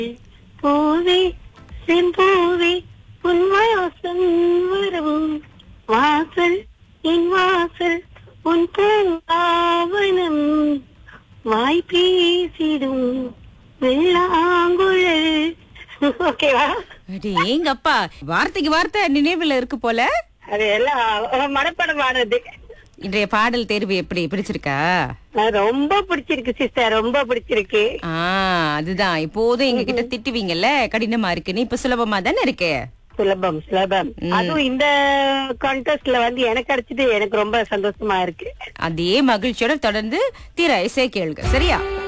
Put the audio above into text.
பூவே செம்பூவே உன் வாசம் வரவும் வாசல் என் வாசல் உன் பூங்காவனம் வாய் பேசிடும் வெள்ளாங்குழல் ஓகேவா அடேங்கப்பா வார்த்தைக்கு வார்த்தை நினைவுல இருக்கு போல அது எல்லாம் மனப்படமானது இன்றைய பாடல் தேர்வு எப்படி பிடிச்சிருக்கா அது ரொம்ப பிடிச்சிருக்கு சிஸ்டர் ரொம்ப பிடிச்சிருக்கு ஆ அதுதான் இப்போதும் எங்க கிட்ட திட்டுவீங்கல்ல கடினமா இருக்குன்னு இப்ப சுலபமா தானே இருக்கு சுலபம் சுலபம் அதுவும் இந்த கான்டெஸ்ட்ல வந்து எனக்கு கிடைச்சது எனக்கு ரொம்ப சந்தோஷமா இருக்கு அதே மகிழ்ச்சியோட தொடர்ந்து தீர இசை கேளுங்க சரியா